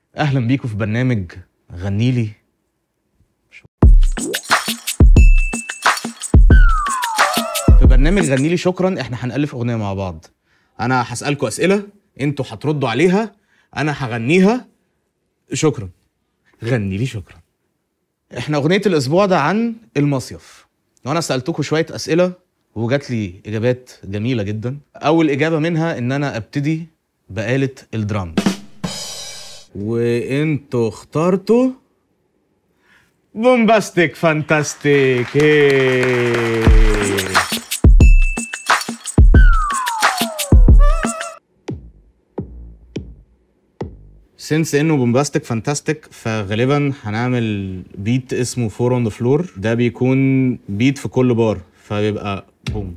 اهلا بيكم في برنامج غني لي في برنامج غني لي شكرا احنا هنألف اغنيه مع بعض انا هسألكوا اسئله انتوا هتردوا عليها انا هغنيها شكرا غني لي شكرا احنا اغنيه الاسبوع ده عن المصيف وانا سالتكم شويه اسئله وجات لي اجابات جميله جدا اول اجابه منها ان انا ابتدي بآلة الدرام وانتوا اخترتوا بومباستيك فانتاستيك إيه. سنس انه بومباستيك فانتاستيك فغالبا هنعمل بيت اسمه فور اون ذا فلور ده بيكون بيت في كل بار فبيبقى بوم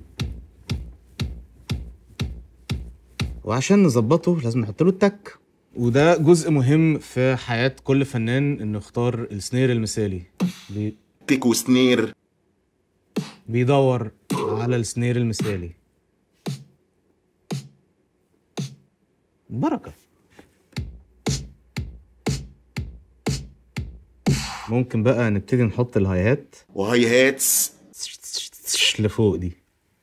وعشان نظبطه لازم نحط له التك وده جزء مهم في حياة كل فنان انه يختار السنير المثالي بي... تيكو سنير بيدور على السنير المثالي بركة ممكن بقى نبتدي نحط الهايهات وهاي هاتس لفوق دي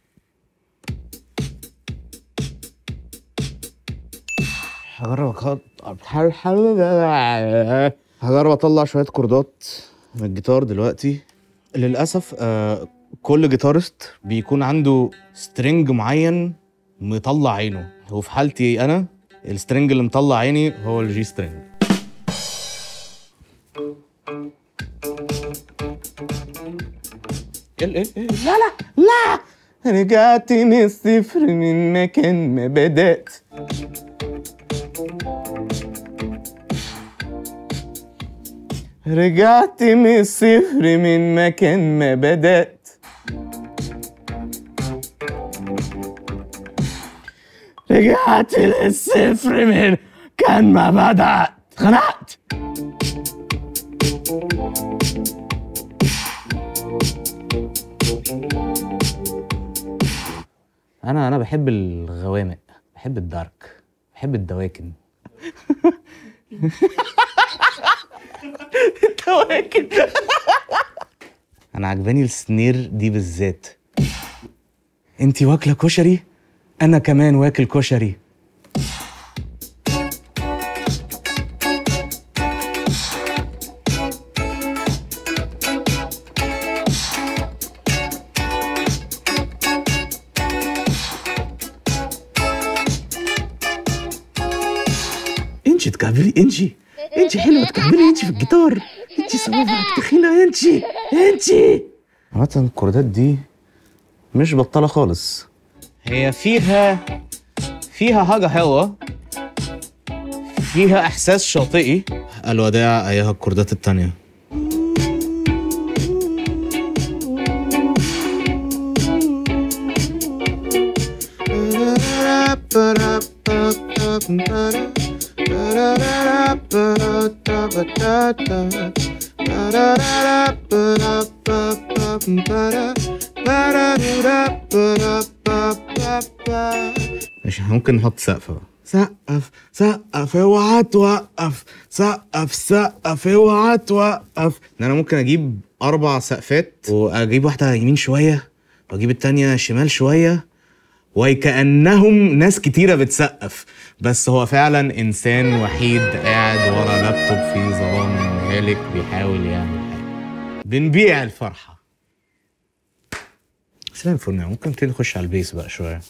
هجرب أخ- هجرب اطلع شويه كوردات من الجيتار دلوقتي للاسف آه كل جيتارست بيكون عنده سترينج معين مطلع عينه وفي حالتي انا السترينج اللي مطلع عيني هو الجي سترينج ال ال ال لا لا لا رجعت من الصفر من مكان ما بدأت رجعت من الصفر من مكان ما بدأت رجعت للصفر من كان ما بدأت خنقت انا انا بحب الغوامق بحب الدارك بحب الدواكن الدواكن انا عجباني السنير دي بالذات انتي واكله كشري انا كمان واكل كشري انشي تكعبلي انشي انشي حلوه تكعبلي انشي في الجيتار انشي صوابعك تخينه انشي انشي عامة الكوردات دي مش بطالة خالص هي فيها فيها حاجة حلوة فيها إحساس شاطئي الوداع أيها الكوردات التانية ماشي ممكن نحط سقف بقى سقف سقف اوعى توقف سقف سقف اوعى توقف ان انا ممكن اجيب اربع سقفات واجيب واحده يمين شويه واجيب التانية شمال شويه وكأنهم ناس كتيرة بتسقف بس هو فعلا إنسان وحيد قاعد ورا لابتوب في ظلام هالك بيحاول يعمل حاجة بنبيع الفرحة سلام فرنة ممكن نبتدي نخش على البيس بقى شوية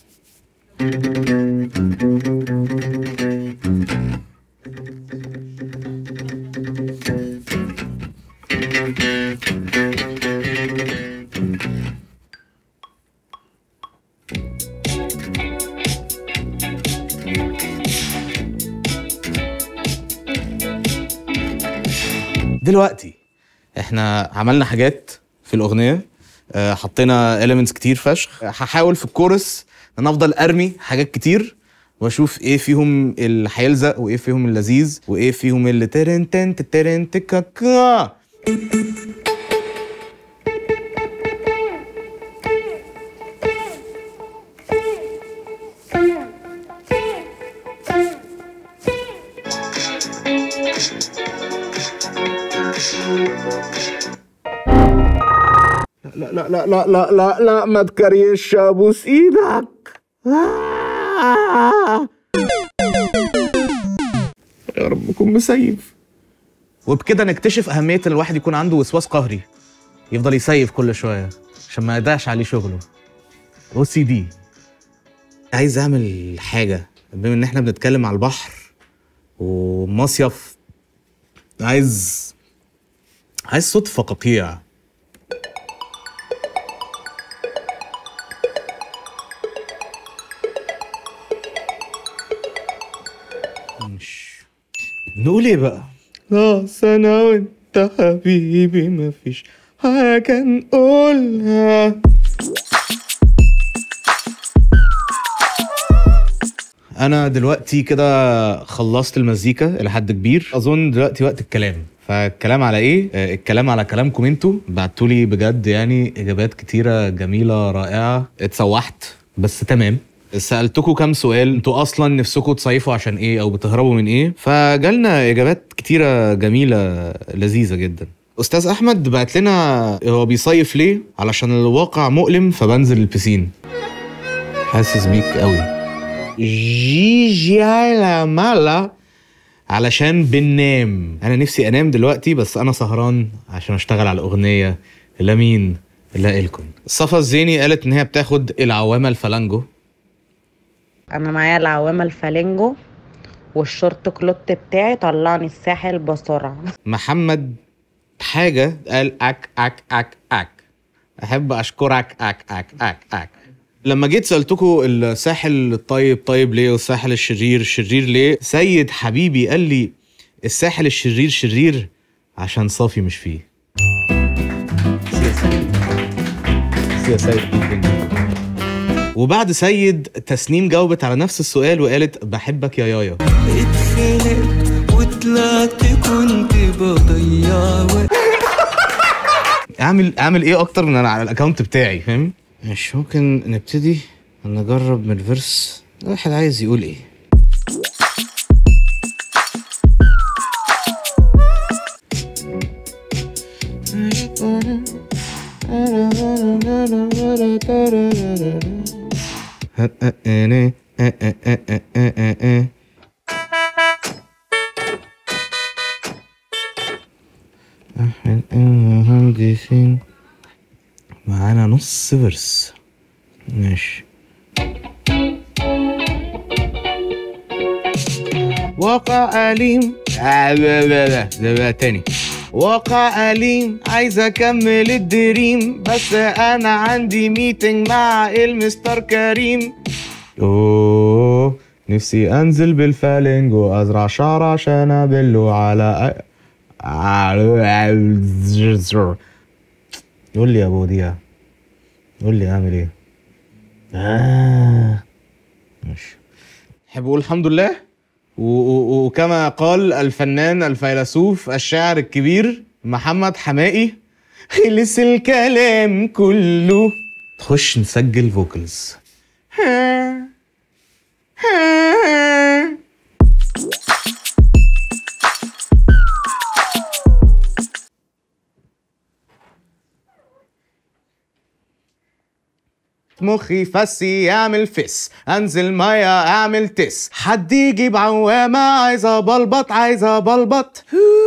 دلوقتي احنا عملنا حاجات في الاغنيه آه، حطينا elements كتير فشخ هحاول في الكورس ان أنا افضل ارمي حاجات كتير واشوف ايه فيهم اللي هيلزق وايه فيهم اللذيذ وايه فيهم اللي ترن تن ترن تكاكا لا لا لا لا لا لا لا ما تكريش ابوس ايدك آه. يا رب اكون مسيف وبكده نكتشف اهميه ان الواحد يكون عنده وسواس قهري يفضل يسيف كل شويه عشان ما يضيعش عليه شغله او سي دي عايز اعمل حاجه بما ان احنا بنتكلم على البحر ومصيف عايز عايز صوت فقاقيع مش نقول ايه بقى خلاص انا وانت حبيبي مفيش حاجة نقولها انا دلوقتي كده خلصت المزيكا الى حد كبير اظن دلوقتي وقت الكلام فالكلام على ايه آه، الكلام على كلامكم انتوا بعتولي بجد يعني اجابات كتيره جميله رائعه اتسوحت بس تمام سالتكم كام سؤال انتوا اصلا نفسكم تصيفوا عشان ايه او بتهربوا من ايه فجالنا اجابات كتيره جميله لذيذه جدا استاذ احمد بعت لنا هو بيصيف ليه علشان الواقع مؤلم فبنزل البسين حاسس بيك قوي جيجي على مالا علشان بننام انا نفسي انام دلوقتي بس انا سهران عشان اشتغل على الاغنيه لمين لا إلكم صفا الزيني قالت ان هي بتاخد العوامه الفلانجو انا معايا العوامة الفالينجو والشورت كلوت بتاعي طلعني الساحل بسرعة محمد حاجه قال اك اك اك اك احب اشكرك اك اك اك اك لما جيت سالتكم الساحل الطيب طيب ليه والساحل الشرير شرير ليه سيد حبيبي قال لي الساحل الشرير شرير عشان صافي مش فيه يا سيد وبعد سيد تسنيم جاوبت على نفس السؤال وقالت بحبك يا يايا اتخنقت وطلعت كنت بضيع وقت اعمل اعمل ايه اكتر من انا على الاكونت بتاعي فاهم مش ممكن نبتدي نجرب من الفيرس الواحد عايز يقول ايه احنا المهندسين معانا نص فيرس ماشي واقع أليم آه، لا لا لا ده بقى تاني واقع أليم عايز أكمل الدريم بس أنا عندي ميتنج مع المستر كريم أوه نفسي أنزل بالفالنج وأزرع شعر عشان أبله على قول لي يا ابو وديع قول لي اعمل ايه آه. ماشي احب اقول الحمد لله و- و- وكما قال الفنان الفيلسوف الشاعر الكبير محمد حمائي خلص الكلام كله تخش نسجل فوكلز مخي فسي يعمل فس انزل ميه اعمل تس حد يجيب عوامه عايزه بلبط عايزه بلبط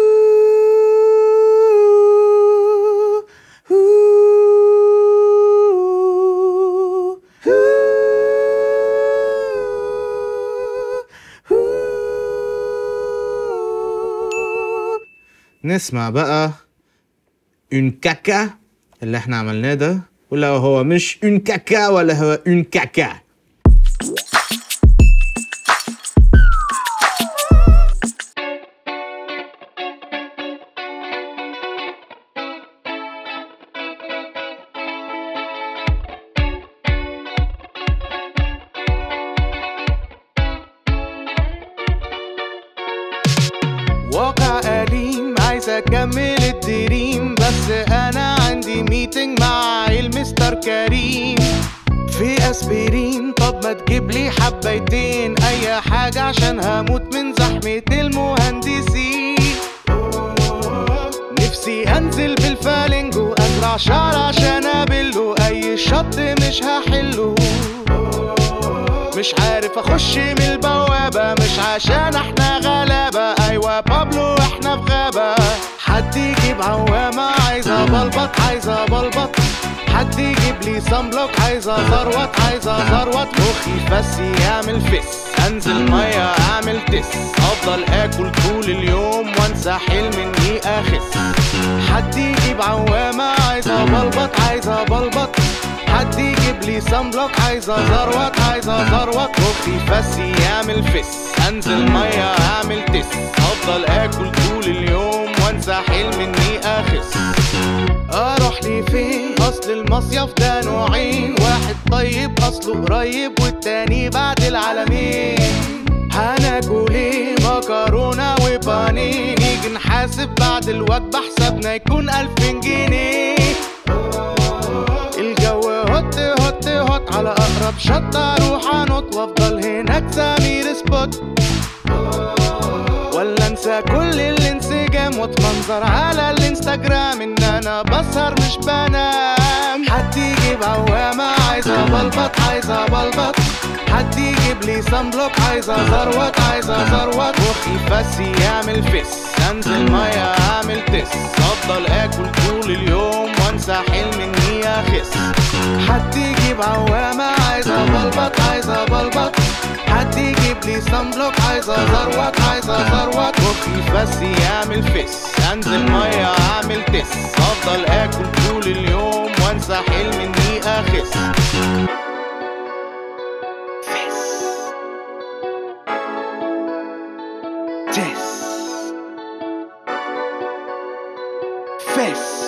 نسمع بقى اون كاكا اللي احنا عملناه ده ولا هو مش اون كاكا ولا هو اون كاكا واقع أليم عايز أكمل الدريم بس أنا عندي ميتنج مع المستر كريم في أسبرين طب ما تجيب لي حبيتين أي حاجة عشان هموت من زحمة المهندسين عشرة عشان اقابله اي شط مش هحله مش عارف اخش من البوابة مش عشان احنا غلابة ايوه بابلو احنا في غابة حد يجيب عوامة عايزة بلبط عايزة بلبط حد يجيب لي صن بلوك عايزة ثروت عايزة ثروت مخي بس يعمل فس انزل مية اعمل تس افضل اكل طول اليوم وانسى حلم اني اخس حد يجيب عوامة عايزة بلبط عايزة بلبط حد يجيب لي صن بلوك عايزة ثروت عايزة ثروت مخي بس يعمل فس انزل مية اعمل تس افضل اكل طول اليوم وانسى حلم اني اخس اروح لي فين اصل المصيف ده نوعين واحد طيب اصله قريب والتاني بعد العالمين هناكل ايه مكرونه وبانيه نيجي نحاسب بعد الوجبه حسابنا يكون الفين جنيه الجو هوت هوت هوت على اقرب شط اروح انط وافضل هناك سمير سبوت ولا انسى كل الانسجام واتمنظر على الانستجرام ان انا بسهر مش بنام حد يجيب عوامة عايزة بلبط عايزة بلبط حد يجيب لي صن بلوك عايزة ثروت عايزة ثروت مخي بس يعمل فس انزل مية اعمل تس افضل اكل طول اليوم وانسى حلم اني اخس حد يجيب عوامة عايزة بلبط عايزة بلبط حد يجيب لي صن بلوك عايزة ثروت عايزة ثروت مخي بس يعمل فس انزل مية اعمل تس افضل اكل طول اليوم وانسى حلم اني اخس فس تس فس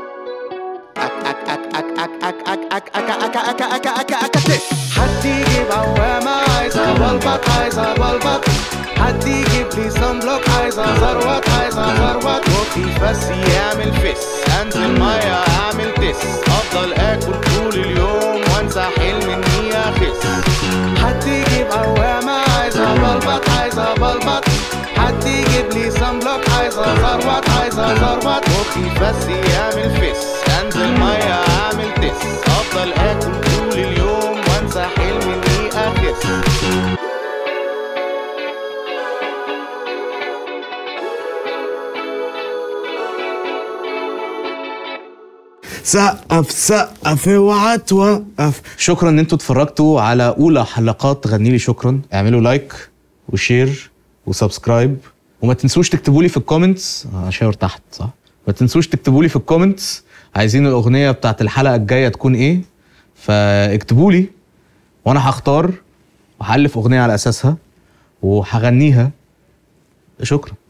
حد يجيب عوامة عايزة بلبط عايزة بلبط حد يجيب لي صن بلوك عايزة ثروت عايزة ثروت مخي بس يعمل فس انزل مية اعمل تس افضل اكل طول اليوم وانسى حلم اني اخس حد يجيب عوامة عايزة بلبط عايزة بلبط حد يجيب لي صن بلوك عايزة ثروت عايزة ثروت مخي بس يعمل فس انزل مية اعمل تس افضل اكل طول اليوم وانسى حلم اني اخس سقف سقف اوعى توقف شكرا ان انتوا اتفرجتوا على اولى حلقات غني لي شكرا اعملوا لايك وشير وسبسكرايب وما تنسوش تكتبوا لي في الكومنتس اشاور تحت صح ما تنسوش تكتبوا لي في الكومنتس عايزين الاغنيه بتاعت الحلقه الجايه تكون ايه فاكتبوا لي وانا هختار وهالف اغنيه على اساسها وهغنيها شكرا